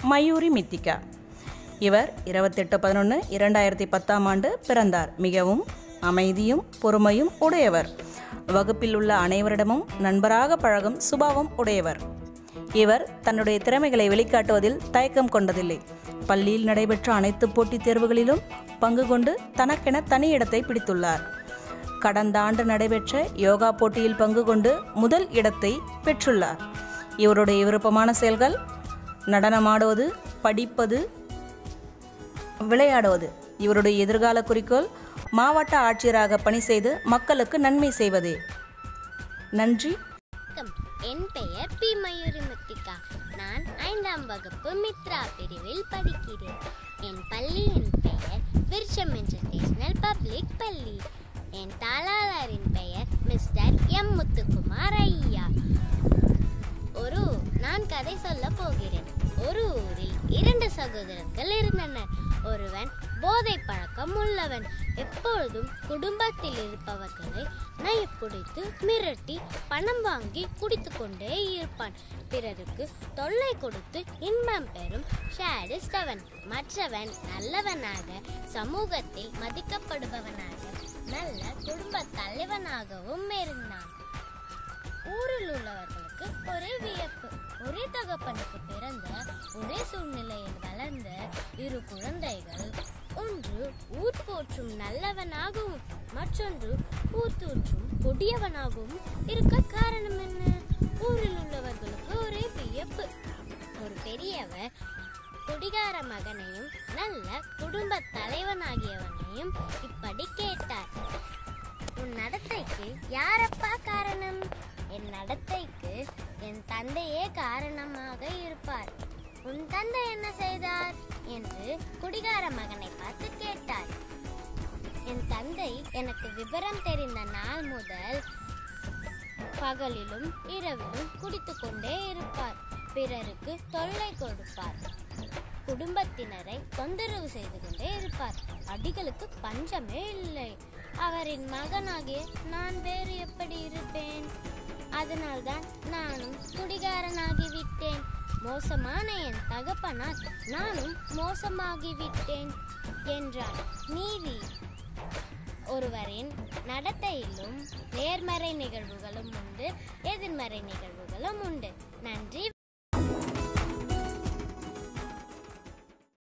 மயூரி மித்திகா இவர் இருபத்தெட்டு பதினொன்று இரண்டாயிரத்தி பத்தாம் ஆண்டு பிறந்தார் மிகவும் அமைதியும் பொறுமையும் உடையவர் வகுப்பில் உள்ள அனைவரிடமும் நண்பராக பழகும் சுபாவம் உடையவர் இவர் தன்னுடைய திறமைகளை வெளிக்காட்டுவதில் தயக்கம் கொண்டதில்லை பள்ளியில் நடைபெற்ற அனைத்து போட்டித் தேர்வுகளிலும் பங்கு கொண்டு தனக்கென தனி இடத்தை பிடித்துள்ளார் கடந்த ஆண்டு நடைபெற்ற யோகா போட்டியில் பங்கு கொண்டு முதல் இடத்தை பெற்றுள்ளார் இவருடைய விருப்பமான செயல்கள் நடனமாடுவது படிப்பது விளையாடுவது இவருடைய எதிர்கால குறிக்கோள் மாவட்ட ஆட்சியராக பணி செய்து மக்களுக்கு நன்மை செய்வதே நன்றி வணக்கம் என் பெயர் பி மயூரி முத்திகா நான் ஐந்தாம் வகுப்பு மித்ரா பிரிவில் படிக்கிறேன் என் பள்ளியின் பெயர் விர்ஷம் இன்டர்நேஷனல் பப்ளிக் பள்ளி என் தாளாளரின் பெயர் மிஸ்டர் எம் முத்துக்குமார் ஐயா ஒரு நான் கதை சொல்ல போகிறேன் ஒரு ஊரில் இரண்டு சகோதரர்கள் இருந்தனர் ஒருவன் போதை பழக்கம் உள்ளவன் எப்பொழுதும் குடும்பத்தில் இருப்பவர்களை நைப்பிடித்து மிரட்டி பணம் வாங்கி குடித்து கொண்டே இருப்பான் பிறருக்கு தொல்லை கொடுத்து இன்பம் பெறும் ஷேரிஸ்ட் அவன் மற்றவன் நல்லவனாக சமூகத்தில் மதிக்கப்படுபவனாக நல்ல குடும்ப தலைவனாகவும் இருந்தான் ஊரில் உள்ளவர்களுக்கு ஒரே வியப்பு ஒரே தகப்பனுக்கு பிறந்த ஒரே சூழ்நிலையில் வளர்ந்த இரு குழந்தைகள் ஒன்று ஊர் போற்றும் நல்லவனாகவும் மற்றொன்று ஊத்தூற்றும் கொடியவனாகவும் இருக்க காரணம் என்ன ஊரில் உள்ளவர்களுக்கு ஒரே வியப்பு ஒரு பெரியவர் குடிகார மகனையும் நல்ல குடும்ப தலைவனாகியவனையும் இப்படி கேட்டார் உன் நடத்தைக்கு யாரப்பா காரணம் என் நடத்தைக்கு என் தந்தையே காரணமாக இருப்பார் உன் தந்தை என்ன செய்தார் என்று குடிகார மகனை பார்த்து கேட்டார் என் தந்தை எனக்கு விவரம் தெரிந்த நாள் முதல் பகலிலும் இரவிலும் குடித்துக் கொண்டே இருப்பார் பிறருக்கு தொல்லை கொடுப்பார் குடும்பத்தினரை தொந்தரவு செய்து கொண்டே இருப்பார் அடிகளுக்கு பஞ்சமே இல்லை அவரின் மகனாகிய நான் வேறு எப்படி இருப்பேன் அதனால்தான் நானும் குடிகாரனாகி விட்டேன் மோசமான என் தகப்பனால் நானும் மோசமாகி விட்டேன் என்றார் நீதி ஒருவரின் நடத்தையிலும் நேர்மறை நிகழ்வுகளும் உண்டு எதிர்மறை நிகழ்வுகளும் உண்டு நன்றி